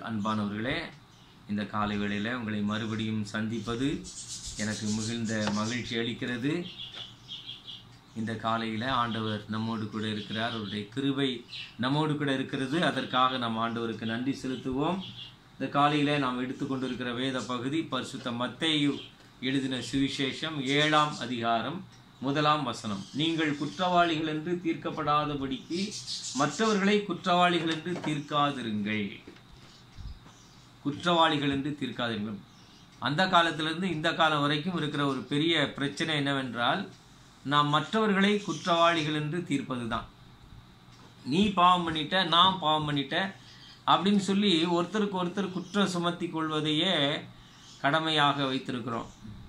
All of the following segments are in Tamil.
அன்பானவர்களே இந்த காலை வேளையில் உங்களை மறுபடியும் சந்திப்பது எனக்கு மிகுந்த மகிழ்ச்சி அளிக்கிறது இந்த காலையில் ஆண்டவர் நம்மோடு கூட இருக்கிறார் அவருடைய கிருபை நம்மோடு கூட இருக்கிறது அதற்காக நாம் ஆண்டவருக்கு நன்றி செலுத்துவோம் இந்த காலையில் நாம் எடுத்துக்கொண்டிருக்கிற வேத பகுதி பரிசுத்த மத்தேயு எழுதின சுவிசேஷம் ஏழாம் அதிகாரம் முதலாம் வசனம் நீங்கள் குற்றவாளிகள் என்று தீர்க்கப்படாதபடிக்கு மற்றவர்களை குற்றவாளிகள் என்று தீர்க்காதிருங்கள் குற்றவாளிகள் என்று தீர்க்காதிருங்கள் அந்த காலத்திலிருந்து இந்த காலம் வரைக்கும் இருக்கிற ஒரு பெரிய பிரச்சனை என்னவென்றால் நாம் மற்றவர்களை குற்றவாளிகள் என்று தீர்ப்பது தான் நீ பாவம் பண்ணிட்ட நான் பாவம் பண்ணிட்ட அப்படின்னு சொல்லி ஒருத்தருக்கு ஒருத்தர் குற்றம் சுமத்தி கொள்வதையே கடமையாக வைத்திருக்கிறோம்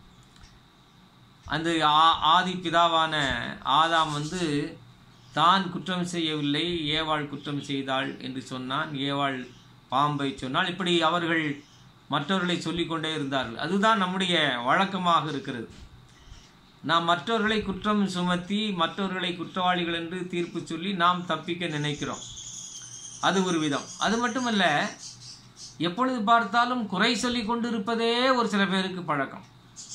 அந்த ஆ- ஆதி பிதாவான ஆதாம் வந்து தான் குற்றம் செய்யவில்லை ஏவாள் குற்றம் செய்தாள் என்று சொன்னான் ஏவாள் பாம்பை சொன்னால் இப்படி அவர்கள் மற்றவர்களை சொல்லிக்கொண்டே இருந்தார்கள் அதுதான் நம்முடைய வழக்கமாக இருக்கிறது நாம் மற்றவர்களை குற்றம் சுமத்தி மற்றவர்களை குற்றவாளிகள் என்று தீர்ப்பு சொல்லி நாம் தப்பிக்க நினைக்கிறோம் அது ஒரு விதம் அது மட்டுமல்ல எப்பொழுது பார்த்தாலும் குறை சொல்லி கொண்டிருப்பதே ஒரு சில பேருக்கு பழக்கம்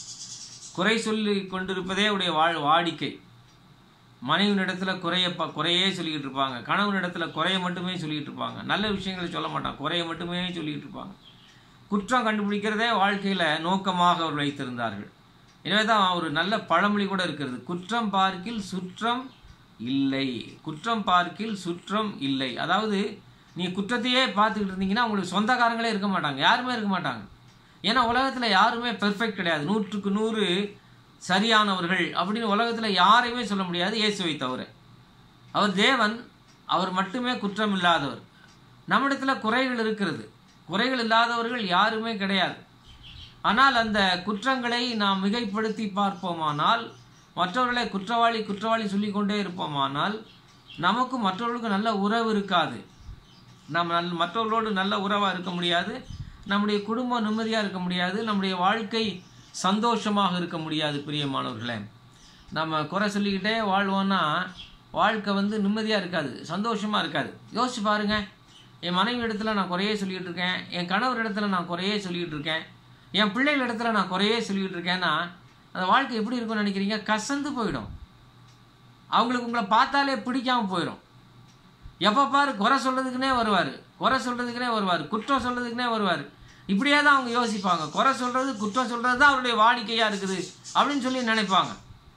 குறை சொல்லி கொண்டிருப்பதே உடைய வாழ் வாடிக்கை மனைவினிடத்துல குறைய ப குறையே சொல்லிக்கிட்டு இருப்பாங்க கணவனிடத்துல குறைய மட்டுமே சொல்லிக்கிட்டு இருப்பாங்க நல்ல விஷயங்களை சொல்ல மாட்டாங்க குறைய மட்டுமே சொல்லிக்கிட்டு இருப்பாங்க குற்றம் கண்டுபிடிக்கிறதே வாழ்க்கையில நோக்கமாக அவர் வைத்திருந்தார்கள் எனவே தான் ஒரு நல்ல பழமொழி கூட இருக்கிறது குற்றம் பார்க்கில் சுற்றம் இல்லை குற்றம் பார்க்கில் சுற்றம் இல்லை அதாவது நீ குற்றத்தையே பார்த்துக்கிட்டு இருந்தீங்கன்னா உங்களுக்கு சொந்தக்காரங்களே இருக்க மாட்டாங்க யாருமே இருக்க மாட்டாங்க ஏன்னா உலகத்தில் யாருமே பெர்ஃபெக்ட் கிடையாது நூற்றுக்கு நூறு சரியானவர்கள் அப்படின்னு உலகத்தில் யாரையுமே சொல்ல முடியாது இயேசுவை தவிர அவர் தேவன் அவர் மட்டுமே குற்றம் இல்லாதவர் நம்மிடத்தில் குறைகள் இருக்கிறது குறைகள் இல்லாதவர்கள் யாருமே கிடையாது ஆனால் அந்த குற்றங்களை நாம் மிகைப்படுத்தி பார்ப்போமானால் மற்றவர்களை குற்றவாளி குற்றவாளி சொல்லிக்கொண்டே இருப்போமானால் நமக்கு மற்றவர்களுக்கு நல்ல உறவு இருக்காது நாம் நல் மற்றவர்களோடு நல்ல உறவாக இருக்க முடியாது நம்முடைய குடும்பம் நிம்மதியாக இருக்க முடியாது நம்முடைய வாழ்க்கை சந்தோஷமாக இருக்க முடியாது பிரியமானவர்களே நம்ம குறை சொல்லிக்கிட்டே வாழ்வோன்னா வாழ்க்கை வந்து நிம்மதியாக இருக்காது சந்தோஷமாக இருக்காது யோசிச்சு பாருங்க என் மனைவி இடத்துல நான் குறையே சொல்லிக்கிட்டு இருக்கேன் என் கணவர் இடத்துல நான் குறையே சொல்லிக்கிட்டு இருக்கேன் என் பிள்ளைகள் இடத்துல நான் குறையே சொல்லிக்கிட்டு இருக்கேன்னா அந்த வாழ்க்கை எப்படி இருக்கும்னு நினைக்கிறீங்க கசந்து போயிடும் அவங்களுக்கு உங்களை பார்த்தாலே பிடிக்காம போயிடும் எப்போ பாரு குறை சொல்கிறதுக்குனே வருவார் குறை சொல்கிறதுக்குனே வருவார் குற்றம் சொல்கிறதுக்குனே வருவார் இப்படியே தான் அவங்க யோசிப்பாங்க குறை சொல்கிறது குற்றம் சொல்கிறது தான் அவருடைய வாடிக்கையாக இருக்குது அப்படின்னு சொல்லி நினைப்பாங்க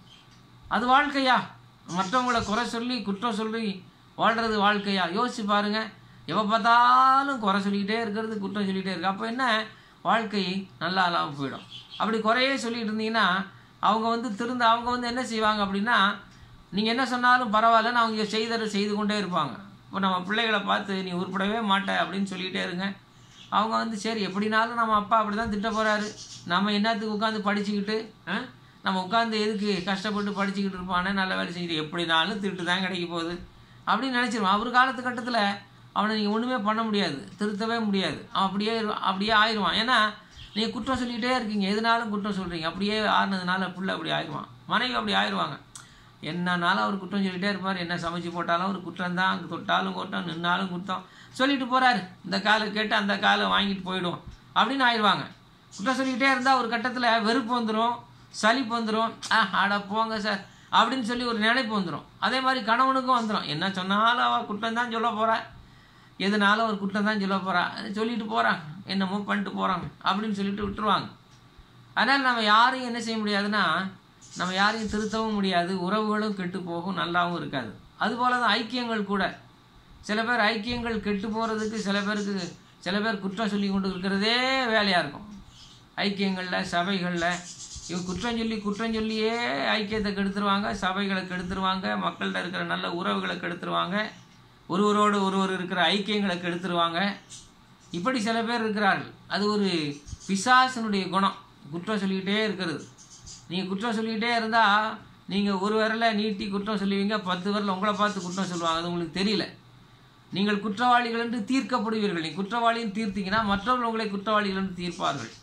அது வாழ்க்கையா மற்றவங்கள குறை சொல்லி குற்றம் சொல்லி வாழ்கிறது வாழ்க்கையா யோசிச்சு பாருங்க எப்போ பார்த்தாலும் குறை சொல்லிக்கிட்டே இருக்கிறது குற்றம் சொல்லிக்கிட்டே இருக்கு அப்போ என்ன வாழ்க்கை நல்லா இல்லாமல் போயிடும் அப்படி குறையே சொல்லிட்டு இருந்தீங்கன்னா அவங்க வந்து திருந்த அவங்க வந்து என்ன செய்வாங்க அப்படின்னா நீங்கள் என்ன சொன்னாலும் பரவாயில்லன்னு அவங்க செய்ததை செய்து கொண்டே இருப்பாங்க இப்போ நம்ம பிள்ளைகளை பார்த்து நீ உருப்படவே மாட்ட அப்படின்னு சொல்லிக்கிட்டே இருங்க அவங்க வந்து சரி எப்படினாலும் நம்ம அப்பா அப்படி தான் திட்ட போகிறாரு நம்ம என்னத்துக்கு உட்காந்து படிச்சுக்கிட்டு ஆ? நம்ம உட்காந்து எதுக்கு கஷ்டப்பட்டு படிச்சுக்கிட்டு இருப்பானே நல்ல வேலை செஞ்சுட்டு எப்படினாலும் திட்டு தான் கிடைக்க போகுது அப்படின்னு நினச்சிருவான் அவர் காலத்து கட்டத்தில் அவனை நீங்கள் ஒன்றுமே பண்ண முடியாது திருத்தவே முடியாது அவன் அப்படியே இரு- அப்படியே ஆயிடுவான் ஏன்னா நீங்கள் குற்றம் சொல்லிக்கிட்டே இருக்கீங்க எதுனாலும் குற்றம் சொல்கிறீங்க அப்படியே ஆறுனதுனால புள்ள அப்படி ஆயிடுவான் மனைவி அப்படி ஆயிடுவாங்க என்னன்னாலும் அவர் குற்றம் சொல்லிகிட்டே இருப்பார் என்ன சமைச்சு போட்டாலும் அவர் குற்றம் தான் தொட்டாலும் குற்றம் நின்னாலும் குற்றம் சொல்லிட்டு போகிறாரு இந்த காலை கேட்டு அந்த காலை வாங்கிட்டு போயிடும் அப்படின்னு ஆயிடுவாங்க குற்றம் சொல்லிக்கிட்டே இருந்தால் ஒரு கட்டத்தில் வெறுப்பு வந்துடும் சலிப்பு வந்துடும் ஆ அட போங்க சார் அப்படின்னு சொல்லி ஒரு நினைப்பு வந்துடும் அதே மாதிரி கணவனுக்கும் வந்துடும் என்ன சொன்னாலும் அவள் குற்றம் தான் சொல்ல போகிறா எதுனாலும் ஒரு குற்றம் தான் சொல்ல போகிறா சொல்லிட்டு போகிறாங்க என்னமோ பண்ணிட்டு போகிறாங்க அப்படின்னு சொல்லிட்டு விட்டுருவாங்க அதனால் நம்ம யாரையும் என்ன செய்ய முடியாதுன்னா நம்ம யாரையும் திருத்தவும் முடியாது உறவுகளும் கெட்டு போகும் நல்லாவும் இருக்காது அதுபோல தான் ஐக்கியங்கள் கூட சில பேர் ஐக்கியங்கள் கெட்டு போகிறதுக்கு சில பேருக்கு சில பேர் குற்றம் சொல்லி கொண்டு இருக்கிறதே வேலையாக இருக்கும் ஐக்கியங்களில் சபைகளில் இவங்க குற்றம் சொல்லி குற்றம் சொல்லியே ஐக்கியத்தை கெடுத்துருவாங்க சபைகளை கெடுத்துருவாங்க மக்கள்கிட்ட இருக்கிற நல்ல உறவுகளை கெடுத்துருவாங்க ஒருவரோடு ஒருவர் இருக்கிற ஐக்கியங்களை கெடுத்துருவாங்க இப்படி சில பேர் இருக்கிறார்கள் அது ஒரு பிசாசனுடைய குணம் குற்றம் சொல்லிக்கிட்டே இருக்கிறது நீங்கள் குற்றம் சொல்லிக்கிட்டே இருந்தால் நீங்கள் ஒரு விரல நீட்டி குற்றம் சொல்லுவீங்க பத்து விரல உங்களை பார்த்து குற்றம் சொல்லுவாங்க அது உங்களுக்கு தெரியல நீங்கள் குற்றவாளிகள் என்று தீர்க்கப்படுவீர்கள் நீங்கள் குற்றவாளின்னு தீர்த்தீங்கன்னா மற்றவர்கள் உங்களை குற்றவாளிகள் என்று தீர்ப்பார்கள்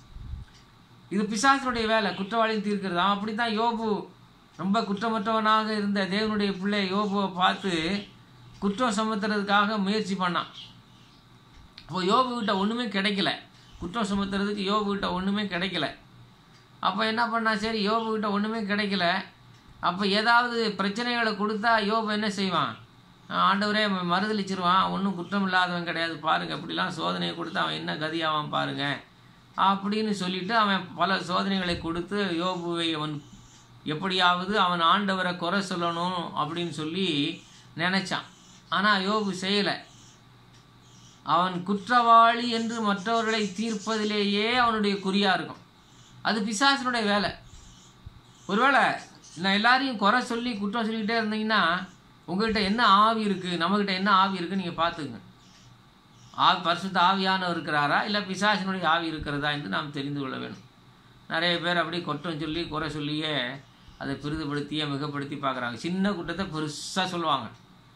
இது பிசாசனுடைய வேலை குற்றவாளின்னு தீர்க்கிறது அவன் அப்படி தான் யோபு ரொம்ப குற்றமற்றவனாக இருந்த தேவனுடைய பிள்ளை யோபுவை பார்த்து குற்றம் சுமத்துறதுக்காக முயற்சி பண்ணான் அப்போ யோபு கிட்ட ஒன்றுமே கிடைக்கல குற்றம் சுமத்துறதுக்கு யோபு கிட்ட ஒன்றுமே கிடைக்கல அப்போ என்ன பண்ணா சரி யோபு கிட்ட ஒன்றுமே கிடைக்கல அப்போ ஏதாவது பிரச்சனைகளை கொடுத்தா யோபு என்ன செய்வான் ஆஹ் ஆண்டவரே அவன் மறுதளிச்சிருவான் ஒன்றும் குற்றம் இல்லாதவன் கிடையாது பாருங்க இப்படிலாம் சோதனையை கொடுத்து அவன் என்ன கதியாவான் பாருங்க அப்படின்னு சொல்லிட்டு அவன் பல சோதனைகளை கொடுத்து யோபுவை அவன் எப்படியாவது அவன் ஆண்டவரை குறை சொல்லணும் அப்படின்னு சொல்லி நினைச்சான் ஆனால் யோபு செய்யலை அவன் குற்றவாளி என்று மற்றவர்களை தீர்ப்பதிலேயே அவனுடைய குறியா இருக்கும் அது பிசாசனுடைய வேலை ஒருவேளை நான் எல்லாரையும் குறை சொல்லி குற்றம் சொல்லிக்கிட்டே இருந்தீங்கன்னா உங்ககிட்ட என்ன ஆவி இருக்குது நம்மக்கிட்ட என்ன ஆவி இருக்குது நீங்கள் பார்த்துங்க ஆவி பரிசுத்த ஆவியானவர் இருக்கிறாரா இல்லை பிசாசினுடைய ஆவி இருக்கிறதா என்று நாம் தெரிந்து கொள்ள வேணும் நிறைய பேர் அப்படி குற்றம் சொல்லி குறை சொல்லியே அதை பெரிதுபடுத்தியே மிகப்படுத்தி பார்க்குறாங்க சின்ன குற்றத்தை பெருசாக சொல்லுவாங்க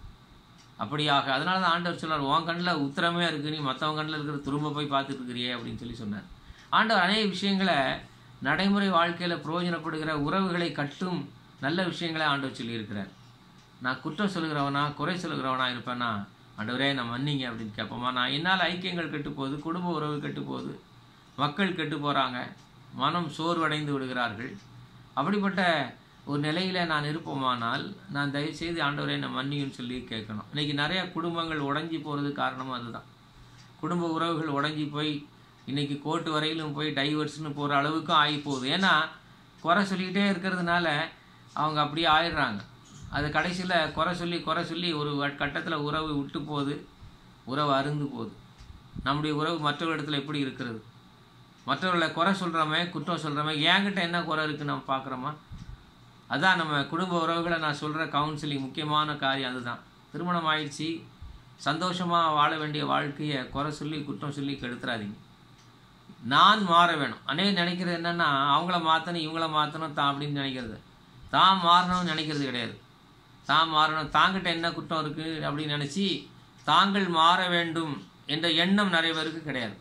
அப்படியாக அதனால தான் ஆண்டவர் சொன்னார் உன் கண்ணில் உத்தரமே இருக்கு நீ மற்றவங்க கண்ணில் இருக்கிற திரும்ப போய் பார்த்துட்டு இருக்கிறியே அப்படின்னு சொல்லி சொன்னார் ஆண்டவர் அநேக விஷயங்களை நடைமுறை வாழ்க்கையில் பிரயோஜனப்படுகிற உறவுகளை கட்டும் நல்ல விஷயங்களை ஆண்டவர் சொல்லியிருக்கிறார் நான் குற்றம் சொல்லுகிறவனா குறை சொல்லுகிறவனா இருப்பேனா ஆண்டவரே நான் மன்னிங்க அப்படின்னு கேட்போமா நான் என்னால் ஐக்கியங்கள் கெட்டு போகுது குடும்ப உறவு கெட்டு போகுது மக்கள் கெட்டு போகிறாங்க மனம் சோர்வடைந்து விடுகிறார்கள் அப்படிப்பட்ட ஒரு நிலையில் நான் இருப்போமானால் நான் தயவுசெய்து ஆண்டவரே நான் மன்னியுன்னு சொல்லி கேட்கணும் இன்றைக்கி நிறையா குடும்பங்கள் உடஞ்சி போகிறது காரணமும் அதுதான் குடும்ப உறவுகள் உடஞ்சி போய் இன்றைக்கி கோர்ட்டு வரையிலும் போய் டைவர்ஸ்னு போகிற அளவுக்கும் ஆகி போகுது ஏன்னா குறை சொல்லிக்கிட்டே இருக்கிறதுனால அவங்க அப்படியே ஆயிடுறாங்க அது கடைசியில் குறை சொல்லி குறை சொல்லி ஒரு கட்டத்தில் உறவு விட்டு போகுது உறவு அருந்து போகுது நம்முடைய உறவு மற்றவர்களிடத்தில் எப்படி இருக்கிறது மற்றவர்களை குறை சொல்கிறோமே குற்றம் சொல்கிறோமே என்கிட்ட என்ன குறை இருக்குன்னு நம்ம பார்க்குறோமா அதான் நம்ம குடும்ப உறவுகளை நான் சொல்கிற கவுன்சிலிங் முக்கியமான காரியம் அதுதான் திருமணம் ஆயிடுச்சு சந்தோஷமாக வாழ வேண்டிய வாழ்க்கையை குறை சொல்லி குற்றம் சொல்லி கெடுத்துறாதீங்க நான் மாற வேணும் அநேக நினைக்கிறது என்னென்னா அவங்கள மாற்றணும் இவங்கள மாற்றணும் தான் அப்படின்னு நினைக்கிறது தான் மாறணும்னு நினைக்கிறது கிடையாது தான் மாறணும் தாங்கிட்ட என்ன குற்றம் இருக்குது அப்படின்னு நினச்சி தாங்கள் மாற வேண்டும் என்ற எண்ணம் நிறைய பேருக்கு கிடையாது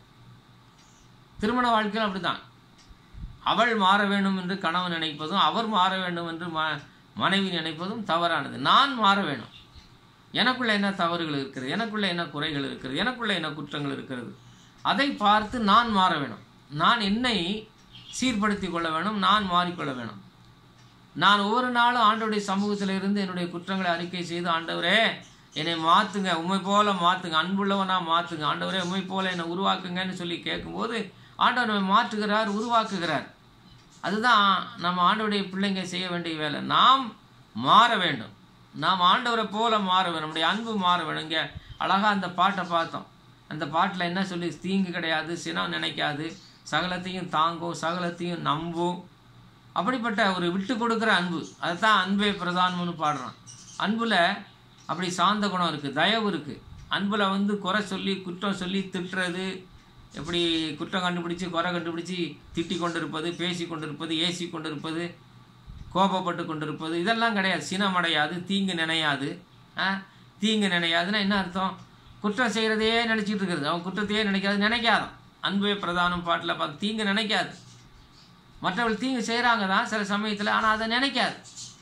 திருமண வாழ்க்கையில் அப்படிதான் அவள் மாற வேண்டும் என்று கணவன் நினைப்பதும் அவர் மாற வேண்டும் என்று ம மனைவி நினைப்பதும் தவறானது நான் மாற வேணும் எனக்குள்ள என்ன தவறுகள் இருக்கிறது எனக்குள்ள என்ன குறைகள் இருக்கிறது எனக்குள்ள என்ன குற்றங்கள் இருக்கிறது அதை பார்த்து நான் மாற வேணும் நான் என்னை சீர்படுத்தி கொள்ள வேணும் நான் மாறிக்கொள்ள வேணும் நான் ஒவ்வொரு நாளும் ஆண்டவருடைய சமூகத்தில் இருந்து என்னுடைய குற்றங்களை அறிக்கை செய்து ஆண்டவரே என்னை மாற்றுங்க உண்மை போல மாற்றுங்க அன்புள்ளவனா மாற்றுங்க ஆண்டவரே உண்மை போல என்னை உருவாக்குங்கன்னு சொல்லி கேட்கும்போது ஆண்டவர் நம்மை மாற்றுகிறார் உருவாக்குகிறார் அதுதான் நம்ம ஆண்டவருடைய பிள்ளைங்க செய்ய வேண்டிய வேலை நாம் மாற வேண்டும் நாம் ஆண்டவரை போல மாற வேணும் நம்முடைய அன்பு மாற வேணும் இங்கே அழகாக அந்த பாட்டை பார்த்தோம் அந்த பாட்டில் என்ன சொல்லி தீங்கு கிடையாது சினம் நினைக்காது சகலத்தையும் தாங்கும் சகலத்தையும் நம்பும் அப்படிப்பட்ட ஒரு விட்டு கொடுக்குற அன்பு அதுதான் அன்பே பிரதானம்னு பாடுறான் அன்பில் அப்படி சாந்த குணம் இருக்குது தயவு இருக்குது அன்பில் வந்து குறை சொல்லி குற்றம் சொல்லி திட்டுறது எப்படி குற்றம் கண்டுபிடிச்சி குறை கண்டுபிடிச்சி திட்டி கொண்டிருப்பது பேசி கொண்டிருப்பது ஏசி கொண்டிருப்பது கோபப்பட்டு கொண்டிருப்பது இதெல்லாம் கிடையாது சினமடையாது தீங்கு நினையாது ஆ தீங்கு நினையாதுன்னா என்ன அர்த்தம் குற்றம் செய்கிறதையே நினச்சிட்டு இருக்கிறது அவன் குற்றத்தையே நினைக்காது நினைக்காதான் அன்பே பிரதானம் பாட்டில் பார்த்து தீங்கு நினைக்காது மற்றவர்கள் தீங்கு செய்கிறாங்க தான் சில சமயத்தில் ஆனால் அதை நினைக்காது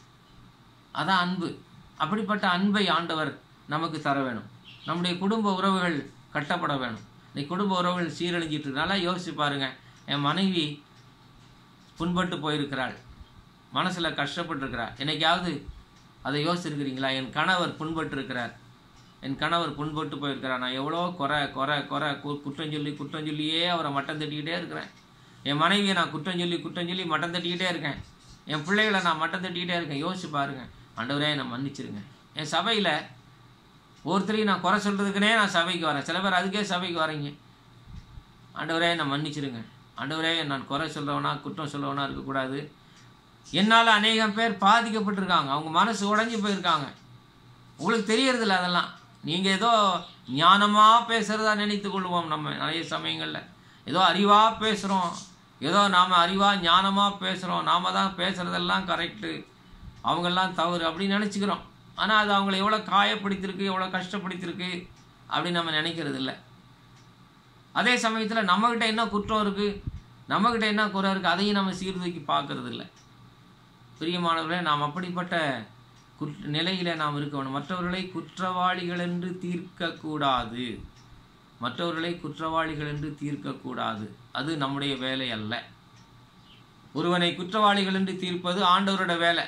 அதான் அன்பு அப்படிப்பட்ட அன்பை ஆண்டவர் நமக்கு தர வேணும் நம்முடைய குடும்ப உறவுகள் கட்டப்பட வேணும் இன்னைக்கு குடும்ப உறவுகள் சீரழிஞ்சிட்டு இருக்கு. நல்லா யோசிச்சு பாருங்க என் மனைவி புண்பட்டு போயிருக்கிறாள் மனசில் கஷ்டப்பட்டிருக்கிறார் என்னைக்காவது அதை யோசிச்சிருக்கிறீங்களா என் கணவர் புண்பட்டு இருக்கிறார் என் கணவர் புண்பட்டு போயிருக்கிறார் நான் எவ்வளோ குறை குறை குறை கு- குற்றம் சொல்லி குற்றம் சொல்லியே அவரை மட்டம் தட்டிக்கிட்டே இருக்கிறேன் என் மனைவியை நான் குற்றம் சொல்லி குற்றம் சொல்லி மட்டம் தட்டிக்கிட்டே இருக்கேன் என் பிள்ளைகளை நான் மட்டம் தட்டிக்கிட்டே இருக்கேன் யோசிச்சு பாருங்க ஆண்டவரே நான் மன்னிச்சிருங்க என் சபையில் ஒருத்தரையும் நான் குறை சொல்கிறதுக்குனே நான் சபைக்கு வரேன் சில பேர் அதுக்கே சபைக்கு வரீங்க ஆண்டவரே நான் மன்னிச்சிருங்க ஆண்டவரே நான் குறை சொல்கிறவனா குற்றம் சொல்கிறவனா இருக்கக்கூடாது என்னால் அநேகம் பேர் பாதிக்கப்பட்டிருக்காங்க அவங்க மனசு உடைஞ்சு போயிருக்காங்க உங்களுக்கு தெரியறதில்ல அதெல்லாம் நீங்கள் ஏதோ ஞானமாக பேசுகிறதா நினைத்து கொள்வோம் நம்ம நிறைய சமயங்களில் ஏதோ அறிவாக பேசுகிறோம் ஏதோ நாம் அறிவாக ஞானமாக பேசுகிறோம் நாம தான் பேசுகிறதெல்லாம் கரெக்டு அவங்கெல்லாம் தவறு அப்படின்னு நினச்சிக்கிறோம் ஆனால் அது அவங்கள எவ்வளோ காயப்படுத்திருக்கு எவ்வளோ கஷ்டப்படுத்திருக்கு அப்படின்னு நம்ம நினைக்கிறது இல்லை அதே சமயத்தில் நம்மக்கிட்ட என்ன குற்றம் இருக்குது நம்மக்கிட்ட என்ன குறை இருக்குது அதையும் நம்ம சீர்தூக்கி பார்க்கறது இல்லை பிரியமானவர்களே நாம் அப்படிப்பட்ட குற்ற நிலையில் நாம் இருக்க வேண்டும் மற்றவர்களை குற்றவாளிகள் என்று தீர்க்கக்கூடாது மற்றவர்களை குற்றவாளிகள் என்று தீர்க்கக்கூடாது அது நம்முடைய வேலை அல்ல ஒருவனை குற்றவாளிகள் என்று தீர்ப்பது ஆண்டவரோட வேலை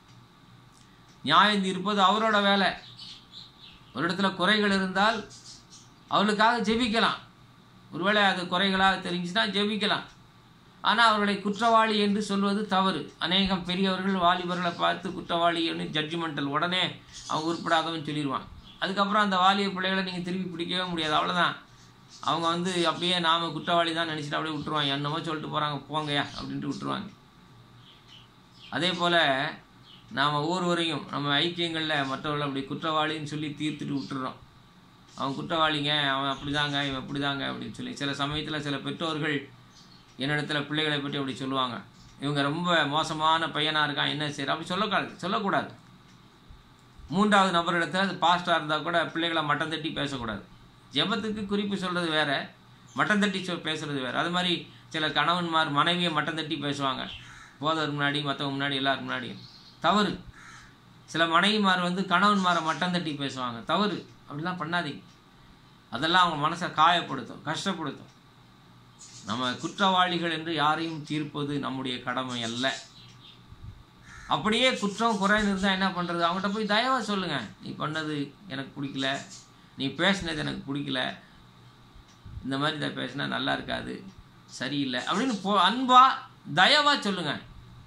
நியாயம் தீர்ப்பது அவரோட வேலை ஒரு இடத்துல குறைகள் இருந்தால் அவர்களுக்காக ஜெபிக்கலாம் ஒருவேளை அது குறைகளாக தெரிஞ்சுன்னா ஜெபிக்கலாம் ஆனால் அவர்களை குற்றவாளி என்று சொல்வது தவறு அநேகம் பெரியவர்கள் வாலிபர்களை பார்த்து குற்றவாளி என்று ஜட்ஜ்மெண்டல் உடனே அவங்க உருப்படாதவன் சொல்லிடுவான் அதுக்கப்புறம் அந்த வாலிப பிள்ளைகளை நீங்கள் திருப்பி பிடிக்கவே முடியாது அவ்வளோதான் அவங்க வந்து அப்படியே நாம் குற்றவாளி தான் நினச்சிட்டு அப்படியே விட்டுருவாங்க என்னமோ சொல்லிட்டு போகிறாங்க போங்கயா அப்படின்ட்டு விட்டுருவாங்க அதே போல் நாம் ஒவ்வொருவரையும் நம்ம ஐக்கியங்களில் மற்றவர்கள் அப்படி குற்றவாளின்னு சொல்லி தீர்த்துட்டு விட்டுறோம் அவன் குற்றவாளிங்க அவன் அப்படிதாங்க இவன் இப்படிதாங்க அப்படின்னு சொல்லி சில சமயத்தில் சில பெற்றோர்கள் என்னிடத்துல பிள்ளைகளை பற்றி அப்படி சொல்லுவாங்க இவங்க ரொம்ப மோசமான பையனாக இருக்கான் என்ன சரி அப்படி சொல்லக்கூடாது சொல்லக்கூடாது மூன்றாவது நபரிடத்துல அது பாஸ்டாக இருந்தால் கூட பிள்ளைகளை மட்டம் தட்டி பேசக்கூடாது ஜெபத்துக்கு குறிப்பு சொல்கிறது வேற மட்டம் தட்டி சொல் பேசுறது வேற அது மாதிரி சில கணவன்மார் மனைவியை மட்டம் தட்டி பேசுவாங்க போதவர் முன்னாடி மற்றவங்க முன்னாடி எல்லாரும் முன்னாடியும் தவறு சில மனைவிமார் வந்து கணவன்மாரை மட்டம் தட்டி பேசுவாங்க தவறு அப்படிலாம் பண்ணாதீங்க அதெல்லாம் அவங்க மனசை காயப்படுத்தும் கஷ்டப்படுத்தும் நம்ம குற்றவாளிகள் என்று யாரையும் தீர்ப்பது நம்முடைய கடமை அல்ல அப்படியே குற்றம் குறைன்னு இருந்தால் என்ன பண்ணுறது அவங்ககிட்ட போய் தயவாக சொல்லுங்கள் நீ பண்ணது எனக்கு பிடிக்கல நீ பேசினது எனக்கு பிடிக்கல இந்த மாதிரி இதை பேசினா நல்லா இருக்காது சரியில்லை அப்படின்னு போ அன்பா தயவாக சொல்லுங்கள்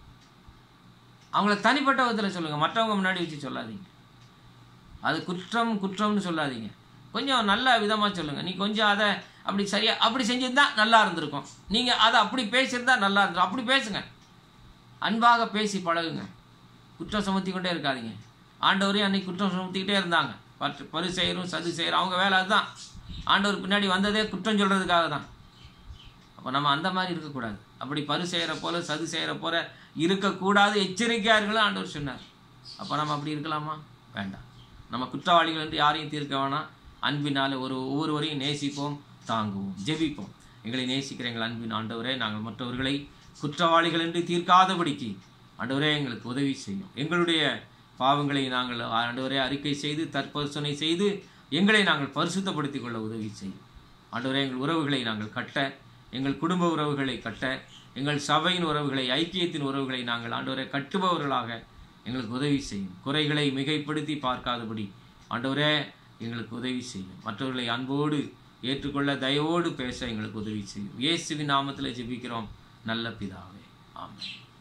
அவங்கள தனிப்பட்ட விதத்தில் சொல்லுங்கள் மற்றவங்க முன்னாடி வச்சு சொல்லாதீங்க அது குற்றம் குற்றம்னு சொல்லாதீங்க கொஞ்சம் நல்ல விதமாக சொல்லுங்கள் நீ கொஞ்சம் அதை அப்படி சரியா அப்படி செஞ்சிருந்தா நல்லா இருந்திருக்கும் நீங்கள் அதை அப்படி பேசியிருந்தா நல்லா இருந்திருக்கும் அப்படி பேசுங்க அன்பாக பேசி பழகுங்க குற்றம் சுமத்தி கொண்டே இருக்காதீங்க ஆண்டவரையும் அன்னைக்கு குற்றம் சுமத்திக்கிட்டே இருந்தாங்க பற்று பரு செய்கிறோம் சது செய்கிறோம் அவங்க வேலை அதுதான் ஆண்டவர் பின்னாடி வந்ததே குற்றம் சொல்கிறதுக்காக தான் அப்போ நம்ம அந்த மாதிரி இருக்கக்கூடாது அப்படி பரு செய்கிற போல சது செய்கிற போல இருக்கக்கூடாது எச்சரிக்கையாக இருக்கலாம் ஆண்டவர் சொன்னார் அப்போ நம்ம அப்படி இருக்கலாமா வேண்டாம் நம்ம குற்றவாளிகள் என்று யாரையும் தீர்க்க வேணாம் அன்பினால் ஒரு ஒவ்வொருவரையும் நேசிப்போம் தாங்குவோம் ஜெபிப்போம் எங்களை நேசிக்கிற எங்கள் அன்பின் ஆண்டவரே நாங்கள் மற்றவர்களை குற்றவாளிகள் என்று தீர்க்காதபடிக்கு ஆண்டவரே எங்களுக்கு உதவி செய்யும் எங்களுடைய பாவங்களை நாங்கள் ஆண்டவரே அறிக்கை செய்து தற்பரிசனை செய்து எங்களை நாங்கள் பரிசுத்தப்படுத்திக் கொள்ள உதவி செய்யும் ஆண்டவரே எங்கள் உறவுகளை நாங்கள் கட்ட எங்கள் குடும்ப உறவுகளை கட்ட எங்கள் சபையின் உறவுகளை ஐக்கியத்தின் உறவுகளை நாங்கள் ஆண்டவரை கட்டுபவர்களாக எங்களுக்கு உதவி செய்யும் குறைகளை மிகைப்படுத்தி பார்க்காதபடி ஆண்டவரே எங்களுக்கு உதவி செய்யும் மற்றவர்களை அன்போடு ஏற்றுக்கொள்ள தயவோடு பேச எங்களுக்கு உதவி செய்யும் இயேசுவின் நாமத்தில் ஜெபிக்கிறோம் நல்ல பிதாவே ஆமென்